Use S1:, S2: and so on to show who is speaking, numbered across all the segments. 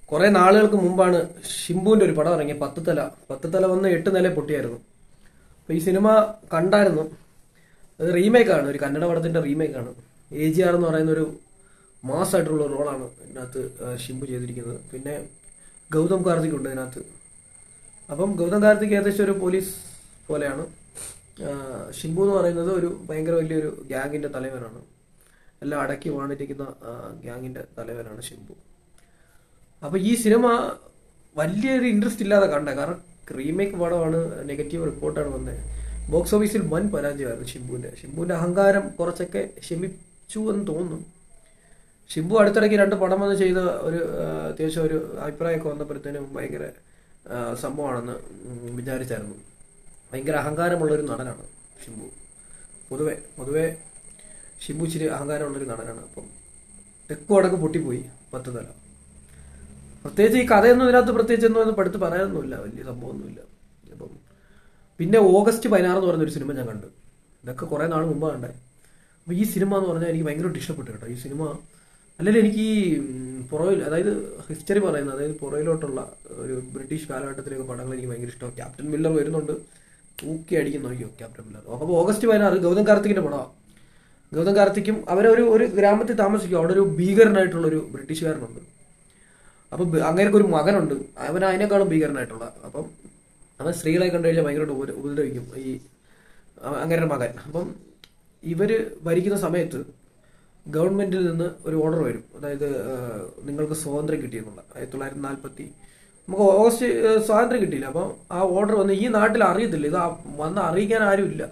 S1: കുറെ നാളുകൾക്ക് മുമ്പാണ് ഷിംബുവിന്റെ ഒരു പടം ഇറങ്ങിയ പത്ത് തല പത്ത് തല വന്ന് എട്ട് നില പൊട്ടിയായിരുന്നു അപ്പൊ ഈ സിനിമ കണ്ടായിരുന്നു അത് റീമേക്കാണ് ഒരു കന്നഡ പടത്തിന്റെ റീമേക്കാണ് എ ജി ആർ എന്ന് പറയുന്ന ഒരു മാസമായിട്ടുള്ള റോളാണ് ഇതിനകത്ത് ആ, ഷിംബു ചെയ്തിരിക്കുന്നത് പിന്നെ ഗൗതം കാർത്തിക് ഉണ്ട് ഇതിനകത്ത് അപ്പം ഗൗതം കാർത്തിക് ഏകദേശം ഒരു പോലീസ് പോലെയാണ് ആ, ഷിംബു എന്ന് പറയുന്നത് ഒരു ഭയങ്കര വലിയൊരു ഗ്യാങ്ങിന്റെ തലവനാണ് എല്ലാം അടക്കി വാണിരിക്കുന്ന ആ, ഗ്യാങ്ങിന്റെ തലവനാണ് ഷിംബു അപ്പൊ ഈ സിനിമ വലിയൊരു ഇൻട്രസ്റ്റ് ഇല്ലാതെ കണ്ട കാരണം റീമേക്ക് പടമാണ് നെഗറ്റീവ് റിപ്പോർട്ടാണ് വന്നത് ബോക്സ് ഓഫീസിൽ വൻ പരാജയമായിരുന്നു ഷിംബുവിന്റെ ഷിംബുവിന്റെ അഹങ്കാരം കുറച്ചൊക്കെ ശമിച്ചു എന്ന് തോന്നുന്നു ഷിംബു അടുത്തിടയ്ക്ക് രണ്ട് പടം വന്ന് ചെയ്ത ഒരു ആ, അത്യാവശ്യം ഒരു അഭിപ്രായമൊക്കെ വന്നപ്പോഴത്തേനും ഭയങ്കര ആ, സംഭവമാണെന്ന് ഉം, വിചാരിച്ചായിരുന്നു ഭയങ്കര അഹങ്കാരമുള്ള ഒരു നടനാണ് ഷിംബു പൊതുവെ പൊതുവെ ഷിംബു ഇച്ചിരി അഹങ്കാരമുള്ളൊരു നടനാണ് അപ്പം തെക്കു അടക്ക് പൊട്ടിപ്പോയി പത്ത് തല പ്രത്യേകിച്ച് ഈ കഥയൊന്നും ഇതിനകത്ത് പ്രത്യേകിച്ച് ഒന്നും പഠിത്ത് പറയാനൊന്നുമില്ല വലിയ സംഭവമൊന്നുമില്ല അപ്പം പിന്നെ ഓഗസ്റ്റ് പതിനാറ് എന്ന് പറഞ്ഞൊരു സിനിമ ഞാൻ കണ്ടു ഇതൊക്കെ കുറെ നാൾ മുമ്പ് കണ്ടേ അപ്പൊ ഈ സിനിമ എന്ന് പറഞ്ഞാൽ എനിക്ക് ഭയങ്കരമായിട്ട് ഇഷ്ടപ്പെട്ടു കേട്ടോ ഈ സിനിമ അല്ലെങ്കിൽ എനിക്ക് ഈ ഉം, പുറകിൽ അതായത് ഹിസ്റ്ററി പറയുന്നത് അതായത് പുറകിലോട്ടുള്ള ഒരു ബ്രിട്ടീഷ് കാലഘട്ടത്തിലേക്ക് പടങ്ങൾ എനിക്ക് ഭയങ്കര ഇഷ്ടമാണ് ക്യാപ്റ്റൻ മില്ലർ വരുന്നുണ്ട് തൂക്കി അടിക്കുന്ന നോക്കിയോ ക്യാപ്റ്റൻ മില്ലർ അപ്പോൾ ഓഗസ്റ്റ് പതിനാറ് ഗൗതം കാർത്തിക്കിന്റെ പടമാണ് ഗൗതം കാർത്തിക്കും അവരൊരു ഒരു ഗ്രാമത്തിൽ താമസിക്കും അവിടെ ഒരു ഭീകരനായിട്ടുള്ള ഒരു ബ്രിട്ടീഷുകാരനുണ്ട് അപ്പം അങ്ങനെയൊക്കെ ഒരു മകനുണ്ട് അവൻ അതിനേക്കാളും ഭീകരനായിട്ടുള്ള അപ്പം അവൻ സ്ത്രീകളെ കണ്ടു കഴിഞ്ഞാൽ ഭയങ്കരമായിട്ട് ഉപദ്ര- ഉപദ്രവിക്കും ഈ അങ്ങനെ മകൻ അപ്പം ഇവര് ഭരിക്കുന്ന സമയത്ത് ഗവൺമെന്റിൽ നിന്ന് ഒരു ഓർഡർ വരും അതായത് ആ, നിങ്ങൾക്ക് സ്വാതന്ത്ര്യം കിട്ടിയെന്നുള്ള ആയിരത്തി തൊള്ളായിരത്തി നാൽപ്പത്തി നമുക്ക് ഓഗസ്റ്റ് ആ, സ്വാതന്ത്ര്യം കിട്ടിയില്ല അപ്പം ആ ഓർഡർ വന്ന് ഈ നാട്ടിൽ അറിയത്തില്ല ഇത് ആ- വന്ന് അറിയിക്കാൻ ആരുമില്ല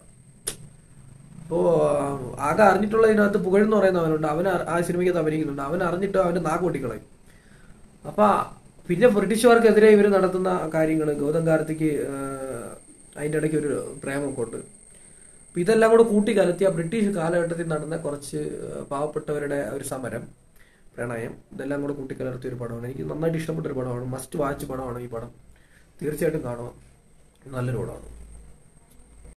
S1: അപ്പോ ആകെ അറിഞ്ഞിട്ടുള്ള ഇതിനകത്ത് പുകഴെന്ന് പറയുന്നവനുണ്ട് അവൻ ആ സിനിമയ്ക്കകത്ത് അഭിനയിക്കുന്നുണ്ട് അവൻ അറിഞ്ഞിട്ട് അവന്റെ നാക്ക് പൊട്ടിക്കളയും അപ്പൊ പിന്നെ ബ്രിട്ടീഷുകാർക്കെതിരെ ഇവർ നടത്തുന്ന കാര്യങ്ങൾ ഗൗതം കാർത്തിക്ക് അതിന്റെ ഇടയ്ക്ക് ഒരു പ്രേമമൊക്കെ ഉണ്ട് അപ്പൊ ഇതെല്ലാം കൂടെ കൂട്ടിക്കലത്തി ആ ബ്രിട്ടീഷ് കാലഘട്ടത്തിൽ നടന്ന കുറച്ച് ആ, പാവപ്പെട്ടവരുടെ ഒരു സമരം പ്രണയം ഇതെല്ലാം കൂടെ കൂട്ടിക്കലർത്തിയ ഒരു പടമാണ് എനിക്ക് നന്നായിട്ട് ഇഷ്ടപ്പെട്ട ഒരു പടമാണ് മസ്റ്റ് വാച്ച് പടമാണ് ഈ പടം തീർച്ചയായിട്ടും കാണുക നല്ലൊരു പടമാണ്